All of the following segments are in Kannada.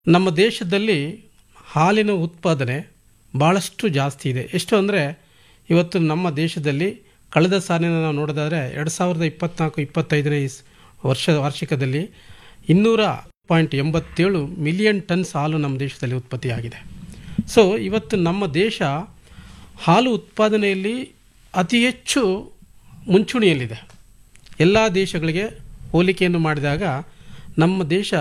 ನಮ್ಮ ದೇಶದಲ್ಲಿ ಹಾಲಿನ ಉತ್ಪಾದನೆ ಭಾಳಷ್ಟು ಜಾಸ್ತಿ ಇದೆ ಎಷ್ಟು ಅಂದರೆ ಇವತ್ತು ನಮ್ಮ ದೇಶದಲ್ಲಿ ಕಳೆದ ಸಾಲಿನ ನಾವು ನೋಡೋದಾದರೆ ಎರಡು ಸಾವಿರದ ಇಪ್ಪತ್ನಾಲ್ಕು ಇಪ್ಪತ್ತೈದನೇ ಇಸ್ ವರ್ಷ ವಾರ್ಷಿಕದಲ್ಲಿ ಇನ್ನೂರ ಪಾಯಿಂಟ್ ಎಂಬತ್ತೇಳು ಮಿಲಿಯನ್ ಟನ್ಸ್ ಹಾಲು ನಮ್ಮ ದೇಶದಲ್ಲಿ ಉತ್ಪತ್ತಿಯಾಗಿದೆ ಸೊ ಇವತ್ತು ನಮ್ಮ ದೇಶ ಹಾಲು ಉತ್ಪಾದನೆಯಲ್ಲಿ ಅತಿ ಹೆಚ್ಚು ಮುಂಚೂಣಿಯಲ್ಲಿದೆ ಎಲ್ಲ ದೇಶಗಳಿಗೆ ಹೋಲಿಕೆಯನ್ನು ಮಾಡಿದಾಗ ನಮ್ಮ ದೇಶ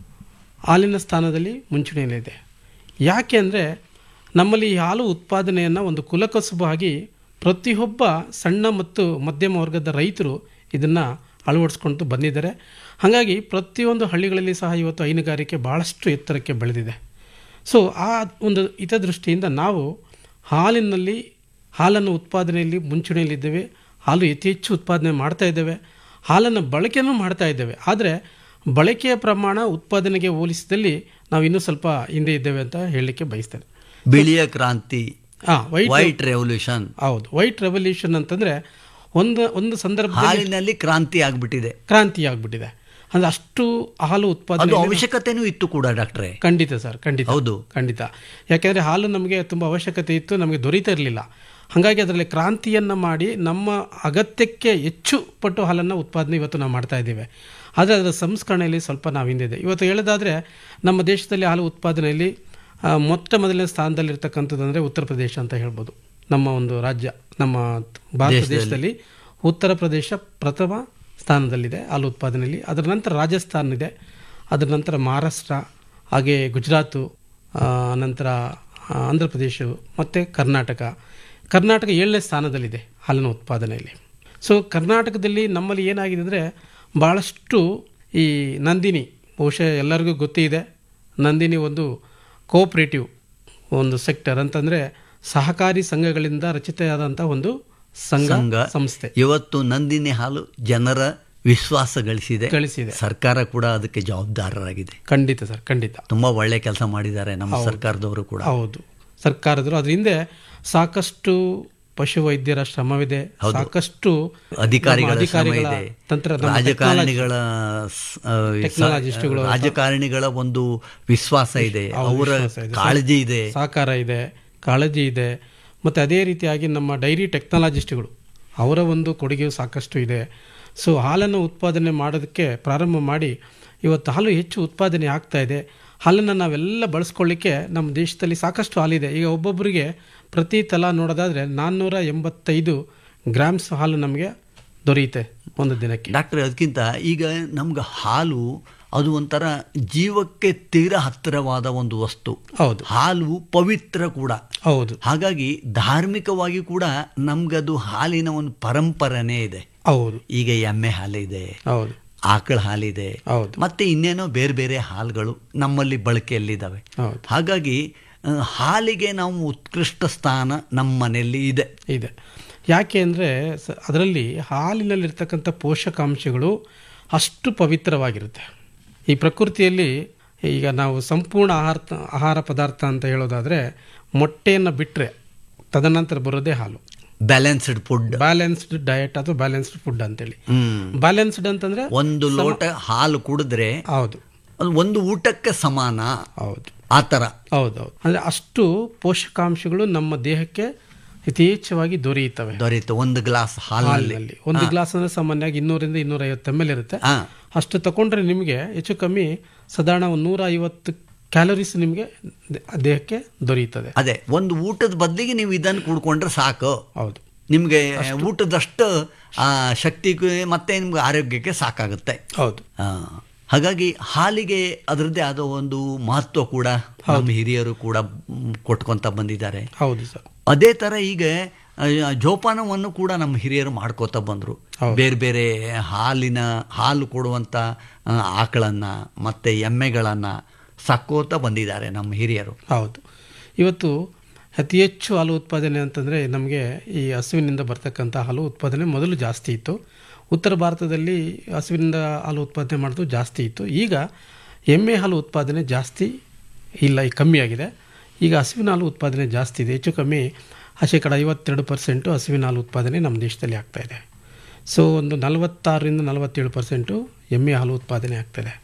ಹಾಲಿನ ಸ್ಥಾನದಲ್ಲಿ ಮುಂಚೂಣಿಯಲ್ಲಿದೆ ಯಾಕೆ ಅಂದರೆ ನಮ್ಮಲ್ಲಿ ಈ ಹಾಲು ಉತ್ಪಾದನೆಯನ್ನು ಒಂದು ಕುಲಕಸುಬಾಗಿ ಪ್ರತಿಯೊಬ್ಬ ಸಣ್ಣ ಮತ್ತು ಮಧ್ಯಮ ವರ್ಗದ ರೈತರು ಇದನ್ನು ಅಳವಡಿಸ್ಕೊಂಡು ಬಂದಿದ್ದಾರೆ ಹಾಗಾಗಿ ಪ್ರತಿಯೊಂದು ಹಳ್ಳಿಗಳಲ್ಲಿ ಸಹ ಇವತ್ತು ಹೈನುಗಾರಿಕೆ ಭಾಳಷ್ಟು ಎತ್ತರಕ್ಕೆ ಬೆಳೆದಿದೆ ಸೊ ಆ ಒಂದು ಹಿತದೃಷ್ಟಿಯಿಂದ ನಾವು ಹಾಲಿನಲ್ಲಿ ಹಾಲನ್ನು ಉತ್ಪಾದನೆಯಲ್ಲಿ ಮುಂಚೂಣಿಯಲ್ಲಿದ್ದೇವೆ ಹಾಲು ಅತಿ ಹೆಚ್ಚು ಉತ್ಪಾದನೆ ಮಾಡ್ತಾ ಇದ್ದೇವೆ ಹಾಲನ್ನು ಬಳಕೆನೂ ಮಾಡ್ತಾ ಇದ್ದೇವೆ ಆದರೆ ಬಳಕೆಯ ಪ್ರಮಾಣ ಉತ್ಪಾದನೆಗೆ ಹೋಲಿಸಿದಲ್ಲಿ ನಾವು ಇನ್ನೂ ಸ್ವಲ್ಪ ಹಿಂದೆ ಇದ್ದೇವೆ ಅಂತ ಹೇಳಲಿಕ್ಕೆ ಬಯಸ್ತೇನೆ ಬಿಳಿಯ ಕ್ರಾಂತಿ ಹಾಂ ವೈಟ್ ವೈಟ್ ರೆವಲ್ಯೂಷನ್ ಹೌದು ವೈಟ್ ರೆವಲ್ಯೂಷನ್ ಅಂತಂದರೆ ಒಂದು ಒಂದು ಸಂದರ್ಭದಲ್ಲಿ ಹಾಲಿನಲ್ಲಿ ಕ್ರಾಂತಿ ಆಗ್ಬಿಟ್ಟಿದೆ ಕ್ರಾಂತಿ ಆಗ್ಬಿಟ್ಟಿದೆ ಅಂದರೆ ಅಷ್ಟು ಹಾಲು ಅದು ಉತ್ಪಾದನೆ ಅವಶ್ಯಕತೆನೂ ಇತ್ತು ಕೂಡ ಡಾಕ್ಟ್ರೆ ಖಂಡಿತ ಸರ್ ಖಂಡಿತ ಹೌದು. ಖಂಡಿತ ಯಾಕೆಂದರೆ ಹಾಲು ನಮಗೆ ತುಂಬ ಅವಶ್ಯಕತೆ ಇತ್ತು ನಮಗೆ ದೊರೀತಾ ಇರಲಿಲ್ಲ ಹಾಗಾಗಿ ಅದರಲ್ಲಿ ಕ್ರಾಂತಿಯನ್ನು ಮಾಡಿ ನಮ್ಮ ಅಗತ್ಯಕ್ಕೆ ಹೆಚ್ಚು ಪಟ್ಟು ಹಾಲನ್ನು ಉತ್ಪಾದನೆ ಇವತ್ತು ನಾವು ಮಾಡ್ತಾ ಇದ್ದೇವೆ ಆದರೆ ಅದರ ಸಂಸ್ಕರಣೆಯಲ್ಲಿ ಸ್ವಲ್ಪ ನಾವು ಹಿಂದಿದೆ ಇವತ್ತು ಹೇಳೋದಾದರೆ ನಮ್ಮ ದೇಶದಲ್ಲಿ ಹಾಲು ಉತ್ಪಾದನೆಯಲ್ಲಿ ಆ, ಮೊಟ್ಟ ಮೊದಲನೇ ಸ್ಥಾನದಲ್ಲಿರ್ತಕ್ಕಂಥದ್ದು ಅಂದರೆ ಉತ್ತರ ಪ್ರದೇಶ ಅಂತ ಹೇಳ್ಬೋದು ನಮ್ಮ ಒಂದು ರಾಜ್ಯ ನಮ್ಮ ಭಾರತ ದೇಶದಲ್ಲಿ ಉತ್ತರ ಪ್ರದೇಶ ಪ್ರಥಮ ಸ್ಥಾನದಲ್ಲಿದೆ ಹಾಲು ಉತ್ಪಾದನೆಯಲ್ಲಿ ಅದರ ನಂತರ ರಾಜಸ್ಥಾನ ಇದೆ ಅದರ ನಂತರ ಮಹಾರಾಷ್ಟ್ರ ಹಾಗೆ ಗುಜರಾತು ಆ, ನಂತರ ಆ, ಆಂಧ್ರ ಪ್ರದೇಶ ಮತ್ತು ಕರ್ನಾಟಕ ಕರ್ನಾಟಕ ಏಳನೇ ಸ್ಥಾನದಲ್ಲಿದೆ ಹಾಲಿನ ಉತ್ಪಾದನೆಯಲ್ಲಿ ಸೊ ಕರ್ನಾಟಕದಲ್ಲಿ ನಮ್ಮಲ್ಲಿ ಏನಾಗಿದೆ ಅಂದರೆ ಭಾಳಷ್ಟು ಈ ನಂದಿನಿ ಬಹುಶಃ ಎಲ್ಲರಿಗೂ ಗೊತ್ತೇ ಇದೆ ನಂದಿನಿ ಒಂದು ಕೋಆಪ್ರೇಟಿವ್ ಒಂದು ಸೆಕ್ಟರ್ ಅಂತಂದರೆ ಸಹಕಾರಿ ಸಂಘಗಳಿಂದ ರಚಿತೆಯಾದಂಥ ಒಂದು ಸಂಘ ಸಂಘ. ಸಂಸ್ಥೆ ಇವತ್ತು ನಂದಿನಿ ಹಾಲು ಜನರ ವಿಶ್ವಾಸ ಗಳಿಸಿದೆ ಗಳಿಸಿದೆ ಸರ್ಕಾರ ಕೂಡ ಅದಕ್ಕೆ ಜವಾಬ್ದಾರರಾಗಿದೆ ಖಂಡಿತ ಸರ್ ಖಂಡಿತ ತುಂಬಾ ಒಳ್ಳೆ ಕೆಲಸ ಮಾಡಿದ್ದಾರೆ ನಮ್ಮ ಸರ್ಕಾರದವರು ಕೂಡ ಹೌದು ಸರ್ಕಾರದರು ಅದ್ರ ಹಿಂದೆ ಸಾಕಷ್ಟು ಪಶುವೈದ್ಯರ ಶ್ರಮವಿದೆ ಸಾಕಷ್ಟು ಅಧಿಕಾರಿಗಳ ನಮ್ಮ ಶ್ರಮ ಅಧಿಕಾರಿಗಳ ಇದೆ ತಂತ್ರ ನಮ್ಮ ರಾಜಕಾರಣಿಗಳ ಸ್- ಆ, ಸ- ಟೆಕ್ನಾಲಜಿಸ್ಟ್ಗಳು ರಾಜಕಾರಣಿಗಳ ಒಂದು ವಿಶ್ವಾಸ ಇದೆ ಅವರ ವಿಶ್ವಾಸ ಇದೆ. ಕಾಳಜಿ ಇದೆ ಸಹಕಾರ ಇದೆ ಕಾಳಜಿ ಇದೆ ಮತ್ತು ಅದೇ ರೀತಿಯಾಗಿ ನಮ್ಮ ಡೈರಿ ಟೆಕ್ನಾಲಜಿಸ್ಟ್ಗಳು ಅವರ ಒಂದು ಕೊಡುಗೆಯು ಸಾಕಷ್ಟು ಇದೆ ಸೊ ಹಾಲನ್ನು ಉತ್ಪಾದನೆ ಮಾಡೋದಕ್ಕೆ ಪ್ರಾರಂಭ ಮಾಡಿ ಇವತ್ತು ಹಾಲು ಹೆಚ್ಚು ಉತ್ಪಾದನೆ ಆಗ್ತಾ ಇದೆ ಹಾಲನ್ನು ನಾವೆಲ್ಲ ಬಳಸ್ಕೊಳ್ಳಿಕ್ಕೆ ನಮ್ಮ ದೇಶದಲ್ಲಿ ಸಾಕಷ್ಟು ಹಾಲಿದೆ ಈಗ ಒಬ್ಬೊಬ್ಬರಿಗೆ ಪ್ರತಿ ತಲಾ ನೋಡೋದಾದರೆ ನಾನ್ನೂರ ಎಂಬತ್ತೈದು ಗ್ರಾಮ್ಸ್ ಹಾಲು ನಮಗೆ ದೊರೆಯುತ್ತೆ ಒಂದು ದಿನಕ್ಕೆ ಡಾಕ್ಟರ್ ಅದಕ್ಕಿಂತ ಈಗ ನಮ್ಗೆ ಹಾಲು ಅದು ಒಂಥರ ಜೀವಕ್ಕೆ ತೀರಾ ಹತ್ತಿರವಾದ ಒಂದು ವಸ್ತು ಹೌದು ಹಾಲು ಪವಿತ್ರ ಕೂಡ ಹೌದು ಹಾಗಾಗಿ ಧಾರ್ಮಿಕವಾಗಿ ಕೂಡ ನಮ್ಗದು ಹಾಲಿನ ಒಂದು ಪರಂಪರೆನೇ ಇದೆ ಹೌದು ಈಗ ಎಮ್ಮೆ ಹಾಲಿದೆ ಹೌದು ಆಕಳ ಹಾಲಿದೆ ಹೌದು ಮತ್ತೆ ಇನ್ನೇನೋ ಬೇರೆ ಬೇರೆ ಹಾಲುಗಳು ನಮ್ಮಲ್ಲಿ ಬಳಕೆಯಲ್ಲಿದ್ದಾವೆ ಹೌದು ಹಾಗಾಗಿ ಆ, ಹಾಲಿಗೆ ನಾವು ಉತ್ಕೃಷ್ಟ ಸ್ಥಾನ ನಮ್ಮ ಮನೆಯಲ್ಲಿ ಇದೆ ಇದೆ ಯಾಕೆ ಅಂದರೆ ಸ ಅದರಲ್ಲಿ ಹಾಲಿನಲ್ಲಿರ್ತಕ್ಕಂಥ ಪೋಷಕಾಂಶಗಳು ಅಷ್ಟು ಪವಿತ್ರವಾಗಿರುತ್ತೆ ಈ ಪ್ರಕೃತಿಯಲ್ಲಿ ಈಗ ನಾವು ಸಂಪೂರ್ಣ ಆಹಾರ ಆಹಾರ ಪದಾರ್ಥ ಅಂತ ಹೇಳೋದಾದರೆ ಮೊಟ್ಟೆಯನ್ನು ಬಿಟ್ಟರೆ ತದನಂತರ ಬರೋದೇ ಹಾಲು ಬ್ಯಾಲೆನ್ಸ್ಡ್ ಫುಡ್ ಬ್ಯಾಲೆನ್ಸ್ಡ್ ಡಯಟ್ ಅಥವಾ ಬ್ಯಾಲೆನ್ಸ್ಡ್ ಫುಡ್ ಅಂತೇಳಿ ಹ್ಮ್ ಬ್ಯಾಲೆನ್ಸ್ಡ್ ಅಂತಂದರೆ ಒಂದು ಲೋಟ ಹಾಲು ಕುಡಿದ್ರೆ ಹೌದು ಅದು ಒಂದು ಊಟಕ್ಕೆ ಸಮಾನ ಹೌದು ಆ ಥರ ಹೌದು ಹೌದು ಅಂದರೆ ಅಷ್ಟು ಪೋಷಕಾಂಶಗಳು ನಮ್ಮ ದೇಹಕ್ಕೆ ಯಥೇಚ್ಛವಾಗಿ ದೊರೆಯುತ್ತವೆ ದೊರೆಯುತ್ತೆ ಒಂದು ಗ್ಲಾಸ್ ಹಾಲಿನಲ್ಲಿ ಹಾಲಿನಲ್ಲಿ ಒಂದು ಗ್ಲಾಸ್ ಅಂದರೆ ಸಾಮಾನ್ಯವಾಗಿ ಇನ್ನೂರಿಂದ ಇನ್ನೂರೈವತ್ತು ಎಮ್ ಎಲ್ ಇರುತ್ತೆ ಹಾ ಅಷ್ಟು ತಗೊಂಡ್ರೆ ನಿಮಗೆ ಹೆಚ್ಚು ಕಮ್ಮಿ ಸಾಧಾರಣ ಒಂದು ನೂರ ಐವತ್ತು ಕ್ಯಾಲೋರೀಸ್ ನಿಮಗೆ ದೇ- ದೇಹಕ್ಕೆ ದೊರೆಯುತ್ತದೆ ಅದೇ ಒಂದು ಊಟದ ಬದಲಿಗೆ ನೀವು ಇದನ್ನು ಕುಡ್ಕೊಂಡ್ರೆ ಸಾಕು ಹೌದು ನಿಮಗೆ ಊಟದಷ್ಟು ಆ, ಶಕ್ತಿಗೆ ಮತ್ತೆ ನಿಮ್ಗೆ ಆರೋಗ್ಯಕ್ಕೆ ಸಾಕಾಗುತ್ತೆ ಹೌದು ಆ, ಹಾಗಾಗಿ ಹಾಲಿಗೆ ಅದರದ್ದೇ ಆದ ಒಂದು ಮಹತ್ವ ಕೂಡ ನಮ್ಮ ಹಿರಿಯರು ಕೂಡ ಮ್, ಕೊಟ್ಕೊಂತ ಬಂದಿದ್ದಾರೆ ಹೌದು ಸರ್ ಅದೇ ಥರ ಈಗ ಆ, ಜೋಪಾನವನ್ನು ಕೂಡ ನಮ್ಮ ಹಿರಿಯರು ಮಾಡ್ಕೋತಾ ಬಂದರು ಬೇರೆ ಬೇರೆ ಹಾಲಿನ ಹಾಲು ಕೊಡುವಂಥ ಆ, ಆಕಳನ್ನ ಮತ್ತೆ ಎಮ್ಮೆಗಳನ್ನು ಸಾಕೋತಾ ಬಂದಿದ್ದಾರೆ ನಮ್ಮ ಹಿರಿಯರು ಹೌದು ಇವತ್ತು ಅತಿ ಹೆಚ್ಚು ಹಾಲು ಉತ್ಪಾದನೆ ಅಂತಂದರೆ ನಮಗೆ ಈ ಹಸುವಿನಿಂದ ಬರ್ತಕ್ಕಂಥ ಹಾಲು ಉತ್ಪಾದನೆ ಮೊದಲು ಜಾಸ್ತಿ ಇತ್ತು ಉತ್ತರ ಭಾರತದಲ್ಲಿ ಹಸುವಿನಿಂದ ಹಾಲು ಉತ್ಪಾದನೆ ಮಾಡೋದು ಜಾಸ್ತಿ ಇತ್ತು ಈಗ ಎಮ್ಮೆ ಹಾಲು ಉತ್ಪಾದನೆ ಜಾಸ್ತಿ ಇಲ್ಲ ಈಗ ಕಮ್ಮಿ ಆಗಿದೆ ಈಗ ಹಸುವಿನ ಹಾಲು ಉತ್ಪಾದನೆ ಜಾಸ್ತಿ ಇದೆ ಹೆಚ್ಚು ಕಮ್ಮಿ ಆ ಶೇಕಡ ಐವತ್ತೆರಡು ಪರ್ಸೆಂಟು ಹಸುವಿನ ಹಾಲು ಉತ್ಪಾದನೆ ನಮ್ಮ ದೇಶದಲ್ಲಿ ಆಗ್ತಾ ಇದೆ ಸೊ ಒಂದು ನಲವತ್ತಾರರಿಂದ ನಲವತ್ತೇಳು ಪರ್ಸೆಂಟು ಎಮ್ಮೆ ಹಾಲು ಉತ್ಪಾದನೆ ಆಗ್ತಾಯಿದೆ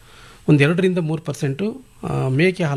ಒಂದು ಎರಡರಿಂದ ಮೂರು ಪರ್ಸೆಂಟು ಮೇಕೆ ಹಾಲು